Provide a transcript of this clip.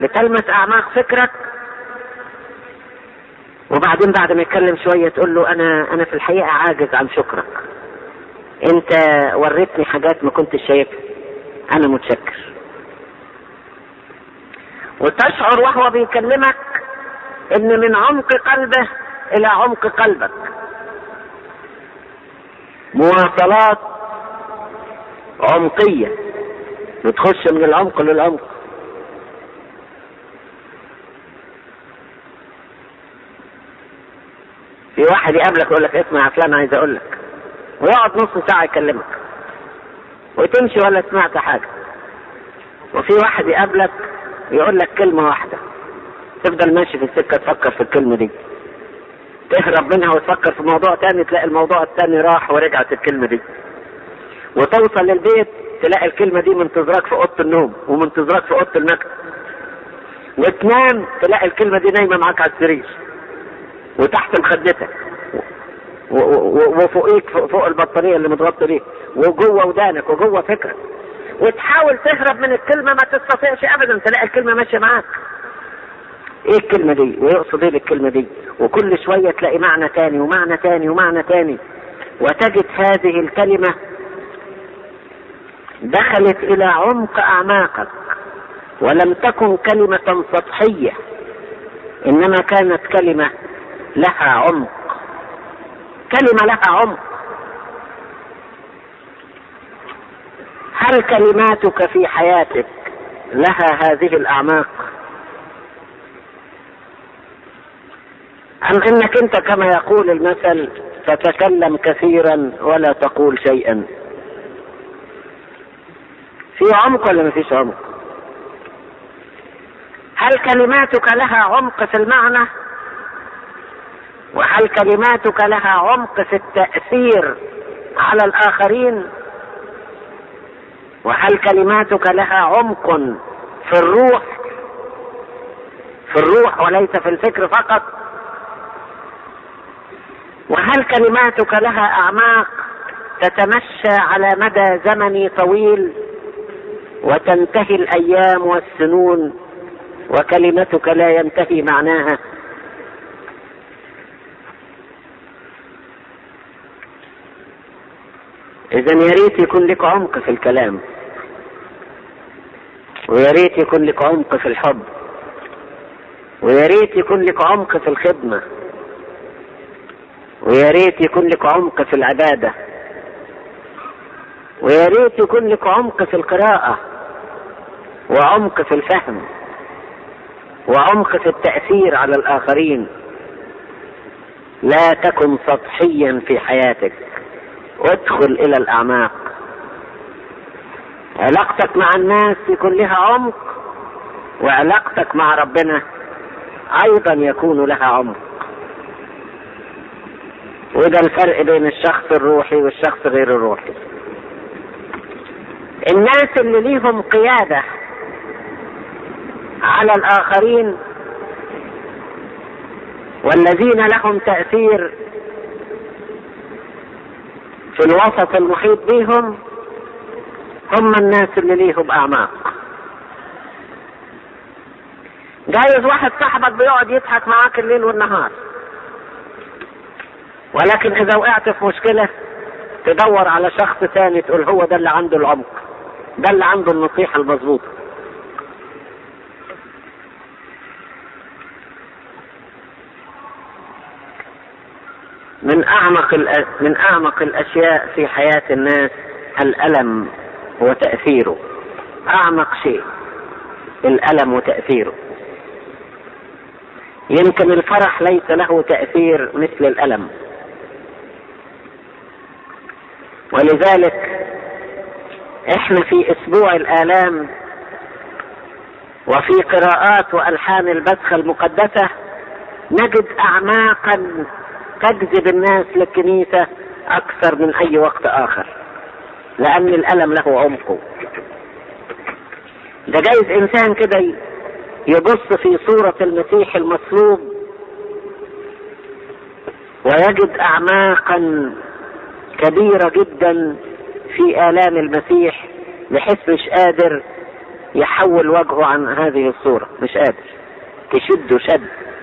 لتلمس اعماق فكرك وبعدين بعد ما يتكلم شويه تقول له انا انا في الحقيقه عاجز عن شكرك انت وريتني حاجات ما كنتش شايفها انا متشكر وتشعر وهو بيكلمك ان من عمق قلبه الى عمق قلبك مواصلات عمقيه بتخش من العمق للعمق في واحد يقابلك يقول لك اسمع يا فلان عايز اقول لك ويقعد نص ساعه يكلمك وتمشي ولا سمعت حاجه وفي واحد يقابلك يقول لك كلمه واحده تفضل ماشي في السكه تفكر في الكلمه دي تهرب منها وتفكر في موضوع تاني تلاقي الموضوع التاني راح ورجعت الكلمه دي وتوصل للبيت تلاقي الكلمه دي منتظراك في اوضه النوم ومنتظراك في اوضه المكتب وتنام تلاقي الكلمه دي نايمه معاك على السرير وتحت مخدتك وفوقيك فوق البطاريه اللي متغطي بيها وجوه ودانك وجوه فكرك وتحاول تهرب من الكلمه ما تستطيعش ابدا تلاقي الكلمه ماشيه معاك ايه الكلمه دي ويقصد ايه بالكلمه دي وكل شويه تلاقي معنى تاني ومعنى تاني ومعنى تاني وتجد هذه الكلمه دخلت الى عمق اعماقك ولم تكن كلمه سطحيه انما كانت كلمه لها عمق كلمه لها عمق هل كلماتك في حياتك لها هذه الاعماق ام انك انت كما يقول المثل تتكلم كثيرا ولا تقول شيئا في عمق ولا ما فيش عمق هل كلماتك لها عمق في المعنى وهل كلماتك لها عمق في التاثير على الاخرين وهل كلماتك لها عمق في الروح في الروح وليس في الفكر فقط وهل كلماتك لها اعماق تتمشى على مدى زمني طويل وتنتهي الايام والسنون وكلمتك لا ينتهي معناها اذا يا ريت يكون لك عمق في الكلام ويا ريت يكون لك عمق في الحب ويا ريت يكون لك عمق في الخدمه ويا ريت يكون لك عمق في العباده ويا ريت يكون لك عمق في القراءه وعمق في الفهم وعمق في التاثير على الاخرين لا تكن سطحيا في حياتك ادخل الى الاعماق علاقتك مع الناس يكون لها عمق وعلاقتك مع ربنا ايضا يكون لها عمق وده الفرق بين الشخص الروحي والشخص غير الروحي الناس اللي ليهم قياده على الاخرين والذين لهم تاثير في الوسط المحيط بهم هم الناس اللي ليهم اعماق جايز واحد صاحبك بيقعد يضحك معاك الليل والنهار ولكن اذا وقعت في مشكلة تدور على شخص ثاني تقول هو ده اللي عنده العمق ده اللي عنده النصيحة المظبوطة من اعمق من اعمق الاشياء في حياة الناس الالم وتأثيره اعمق شيء الالم وتأثيره يمكن الفرح ليس له تأثير مثل الالم ولذلك احنا في اسبوع الالام وفي قراءات والحان البسخه المقدسه نجد اعماقا تجذب الناس للكنيسه اكثر من اي وقت اخر لان الالم له عمقه ده جايز انسان كده يبص في صوره المسيح المصلوب ويجد اعماقا كبيره جدا في الام المسيح بحيث مش قادر يحول وجهه عن هذه الصورة مش قادر تشده شد